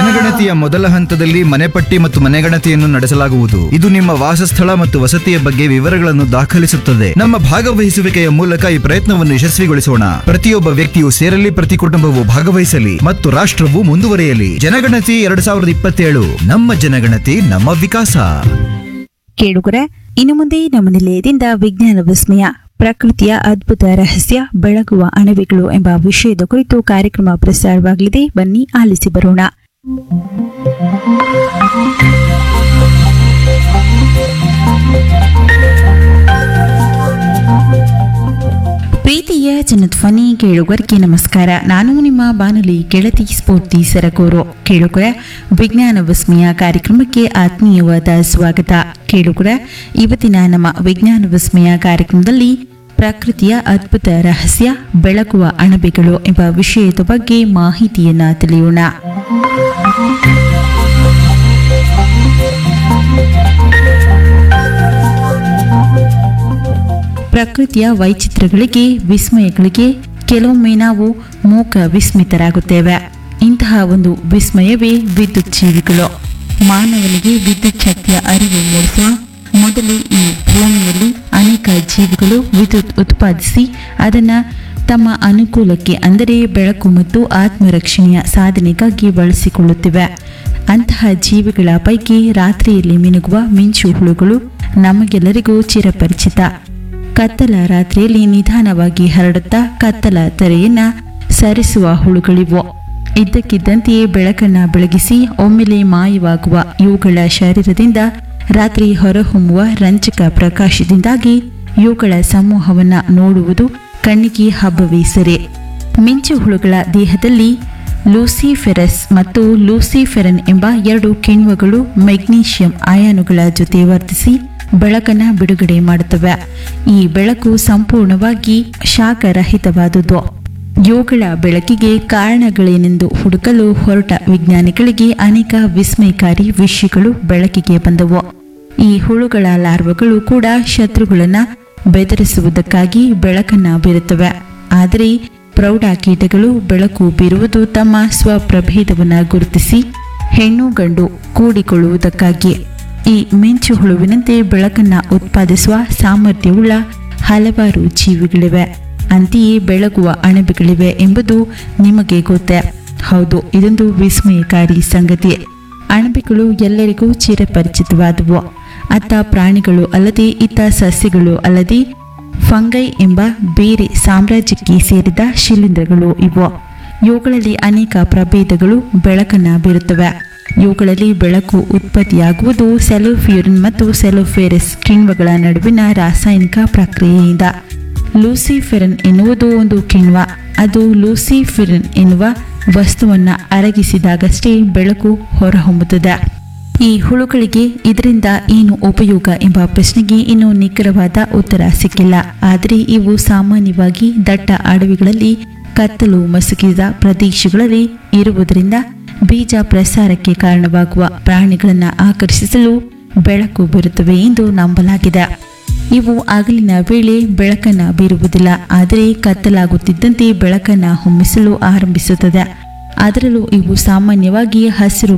ಜನಗಣತಿಯ ಮೊದಲ ಹಂತದಲ್ಲಿ ಮನೆಪಟ್ಟಿ ಮತ್ತು ಮನೆಗಣತಿಯನ್ನು ನಡೆಸಲಾಗುವುದು ಇದು ನಿಮ್ಮ ವಾಸಸ್ಥಳ ಮತ್ತು ವಸತಿಯ ಬಗ್ಗೆ ವಿವರಗಳನ್ನು ದಾಖಲಿಸುತ್ತದೆ ನಮ್ಮ ಭಾಗವಹಿಸುವಿಕೆಯ ಮೂಲಕ ಈ ಪ್ರಯತ್ನವನ್ನು ಯಶಸ್ವಿಗೊಳಿಸೋಣ ಪ್ರತಿಯೊಬ್ಬ ವ್ಯಕ್ತಿಯು ಸೇರಲಿ ಪ್ರತಿ ಕುಟುಂಬವು ಭಾಗವಹಿಸಲಿ ಮತ್ತು ರಾಷ್ಟ್ರವು ಮುಂದುವರಿಯಲಿ ಜನಗಣತಿ ಎರಡ್ ಸಾವಿರದ ಇಪ್ಪತ್ತೇಳು ನಮ್ಮ ಜನಗಣತಿ ನಮ್ಮ ವಿಕಾಸ ಕೇಳುಗರೆ ಇನ್ನು ಮುಂದೆ ನಮ್ಮ ನಿಲಯದಿಂದ ವಿಜ್ಞಾನ ವಿಸ್ಮಯ ಪ್ರಕೃತಿಯ ಅದ್ಭುತ ರಹಸ್ಯ ಬೆಳಗುವ ಅಣುವಿಗಳು ಎಂಬ ವಿಷಯದ ಕುರಿತು ಕಾರ್ಯಕ್ರಮ ಪ್ರಸಾರವಾಗಲಿದೆ ಬನ್ನಿ ಆಲಿಸಿ ಬರೋಣ ಪ್ರೀತಿಯ ಜನಧ್ವನಿ ಕೇಳುಗರಿಗೆ ನಮಸ್ಕಾರ ನಾನು ನಿಮ್ಮ ಬಾನುಲಿ ಗೆಳತಿ ಸ್ಫೂರ್ತಿ ಸರಗೂರು ಕೇಳುಗರ ವಿಜ್ಞಾನ ವಿಸ್ಮಯ ಕಾರ್ಯಕ್ರಮಕ್ಕೆ ಆತ್ಮೀಯವಾದ ಸ್ವಾಗತ ಕೇಳುಗರ ಇವತ್ತಿನ ನಮ್ಮ ವಿಜ್ಞಾನ ವಿಸ್ಮಯ ಕಾರ್ಯಕ್ರಮದಲ್ಲಿ ಪ್ರಕೃತಿಯ ಅದ್ಭುತ ರಹಸ್ಯ ಬೆಳಗುವ ಅಣಬೆಗಳು ಎಂಬ ವಿಷಯದ ಬಗ್ಗೆ ಮಾಹಿತಿಯನ್ನ ತಿಳಿಯೋಣ ಪ್ರಕೃತಿಯ ವೈಚಿತ್ರ್ಯಗಳಿಗೆ ವಿಸ್ಮಯಗಳಿಗೆ ಕೆಲವೊಮ್ಮೆ ನಾವು ಮೂಕ ವಿಸ್ಮಿತರಾಗುತ್ತೇವೆ ಇಂತಹ ಒಂದು ವಿಸ್ಮಯವೇ ವಿದ್ಯುತ್ ಜೀವಿಗಳು ಮಾನವನಿಗೆ ವಿದ್ಯುತ್ ಶಕ್ತಿಯ ಅರಿವು ಮೂಡಿಸುವ ಮೊದಲು ಈ ಭೂಮಿಯಲ್ಲಿ ಅನೇಕ ಜೀವಿಗಳು ವಿದ್ಯುತ್ ಉತ್ಪಾದಿಸಿ ಅದನ್ನು ತಮ್ಮ ಅನುಕೂಲಕ್ಕೆ ಅಂದರೆ ಬೆಳಕು ಮತ್ತು ಆತ್ಮರಕ್ಷಣೆಯ ಸಾಧನೆಗಾಗಿ ಬಳಸಿಕೊಳ್ಳುತ್ತಿವೆ ಅಂತಹ ಜೀವಿಗಳ ಪೈಕಿ ರಾತ್ರಿಯಲ್ಲಿ ಮಿನುಗುವ ಮಿಂಚು ಹುಳುಗಳು ನಮಗೆಲ್ಲರಿಗೂ ಚಿರಪರಿಚಿತ ಕತ್ತಲ ರಾತ್ರಿಯಲ್ಲಿ ನಿಧಾನವಾಗಿ ಹರಡುತ್ತಾ ಕತ್ತಲ ತೆರೆಯನ್ನ ಸರಿಸುವ ಹುಳುಗಳಿವು ಇದ್ದಕ್ಕಿದ್ದಂತೆಯೇ ಬೆಳಕನ್ನ ಬೆಳಗಿಸಿ ಒಮ್ಮೆಲೆ ಮಾಯವಾಗುವ ಇವುಗಳ ಶರೀರದಿಂದ ರಾತ್ರಿ ಹೊರಹೊಮ್ಮುವ ರಂಜಕ ಪ್ರಕಾಶದಿಂದಾಗಿ ಇವುಗಳ ಸಮೂಹವನ್ನ ನೋಡುವುದು ಕಣ್ಣಿಗೆ ಹಬ್ಬವೇ ಸರಿ ಮಿಂಚು ಹುಳುಗಳ ದೇಹದಲ್ಲಿ ಲೂಸಿಫೆರಸ್ ಮತ್ತು ಲೂಸಿಫೆರನ್ ಎಂಬ ಎರಡು ಕಿಣ್ವಗಳು ಮೆಗ್ನೀಷಿಯಂ ಅಯಾನುಗಳ ಜೊತೆ ವರ್ತಿಸಿ ಬೆಳಕನ್ನ ಬಿಡುಗಡೆ ಮಾಡುತ್ತವೆ ಈ ಬೆಳಕು ಸಂಪೂರ್ಣವಾಗಿ ಶಾಖರಹಿತವಾದುದು ಇವುಗಳ ಬೆಳಕಿಗೆ ಕಾರಣಗಳೇನೆಂದು ಹುಡುಕಲು ಹೊರಟ ವಿಜ್ಞಾನಿಗಳಿಗೆ ಅನೇಕ ವಿಸ್ಮಯಕಾರಿ ವಿಷಯಗಳು ಬೆಳಕಿಗೆ ಬಂದವು ಈ ಹುಳುಗಳ ಲಾರ್ವಗಳು ಕೂಡ ಶತ್ರುಗಳನ್ನ ಬೆದರಿಸುವುದಕ್ಕಾಗಿ ಬೆಳಕನ್ನ ಬೀರುತ್ತವೆ ಆದರೆ ಪ್ರೌಢ ಕೀಟಗಳು ಬೆಳಕು ಬೀರುವುದು ತಮ್ಮ ಸ್ವಪ್ರಭೇದವನ್ನ ಗುರುತಿಸಿ ಹೆಣ್ಣು ಗಂಡು ಕೂಡಿಕೊಳ್ಳುವುದಕ್ಕಾಗಿ ಈ ಮಿಂಚು ಹುಳುವಿನಂತೆ ಬೆಳಕನ್ನ ಉತ್ಪಾದಿಸುವ ಸಾಮರ್ಥ್ಯವುಳ್ಳ ಹಲವಾರು ಜೀವಿಗಳಿವೆ ಅಂತೆಯೇ ಬೆಳಗುವ ಅಣಬೆಗಳಿವೆ ಎಂಬುದು ನಿಮಗೆ ಗೊತ್ತೇ ಹೌದು ಇದೊಂದು ವಿಸ್ಮಯಕಾರಿ ಸಂಗತಿ ಅಣಬೆಗಳು ಎಲ್ಲರಿಗೂ ಚಿರಪರಿಚಿತವಾದವು ಅತ್ತ ಪ್ರಾಣಿಗಳು ಅಲ್ಲದೆ ಇತ್ತ ಸಸ್ಯಗಳು ಅಲ್ಲದೆ ಫಂಗೈ ಎಂಬ ಬೇರೆ ಸಾಮ್ರಾಜ್ಯಕ್ಕೆ ಸೇರಿದ ಶಿಲೀಂಧ್ರಗಳು ಇವು ಇವುಗಳಲ್ಲಿ ಅನೇಕ ಪ್ರಭೇದಗಳು ಬೆಳಕನ್ನ ಬೀರುತ್ತವೆ ಇವುಗಳಲ್ಲಿ ಬೆಳಕು ಉತ್ಪತ್ತಿಯಾಗುವುದು ಸೆಲೋಫ್ಯೂರಿನ್ ಮತ್ತು ಸೆಲೋಫೆರಸ್ ಕಿಣ್ವಗಳ ನಡುವಿನ ರಾಸಾಯನಿಕ ಪ್ರಕ್ರಿಯೆಯಿಂದ ಲೂಸಿಫೆರನ್ ಎನ್ನುವುದು ಒಂದು ಕಿಣ್ವ ಅದು ಲೂಸಿಫಿರಿನ್ ಎನ್ನುವ ವಸ್ತುವನ್ನ ಅರಗಿಸಿದಾಗಷ್ಟೇ ಬೆಳಕು ಹೊರಹೊಮ್ಮುತ್ತದೆ ಈ ಹುಳುಗಳಿಗೆ ಇದರಿಂದ ಏನು ಉಪಯೋಗ ಎಂಬ ಪ್ರಶ್ನೆಗೆ ಇನ್ನೂ ನಿಖರವಾದ ಉತ್ತರ ಸಿಕ್ಕಿಲ್ಲ ಆದರೆ ಇವು ಸಾಮಾನ್ಯವಾಗಿ ದಟ್ಟ ಅಡವಿಗಳಲ್ಲಿ ಕತ್ತಲು ಮಸುಕಿದ ಪ್ರದೇಶಗಳಲ್ಲಿ ಇರುವುದರಿಂದ ಬೀಜ ಪ್ರಸಾರಕ್ಕೆ ಕಾರಣವಾಗುವ ಪ್ರಾಣಿಗಳನ್ನು ಆಕರ್ಷಿಸಲು ಬೆಳಕು ಬರುತ್ತವೆ ಎಂದು ನಂಬಲಾಗಿದೆ ಇವು ಹಗಲಿನ ವೇಳೆ ಬೆಳಕನ್ನ ಬೀರುವುದಿಲ್ಲ ಆದರೆ ಕತ್ತಲಾಗುತ್ತಿದ್ದಂತೆ ಬೆಳಕನ್ನ ಹೊಮ್ಮಿಸಲು ಆರಂಭಿಸುತ್ತದೆ ಅದರಲ್ಲೂ ಇವು ಸಾಮಾನ್ಯವಾಗಿ ಹಸಿರು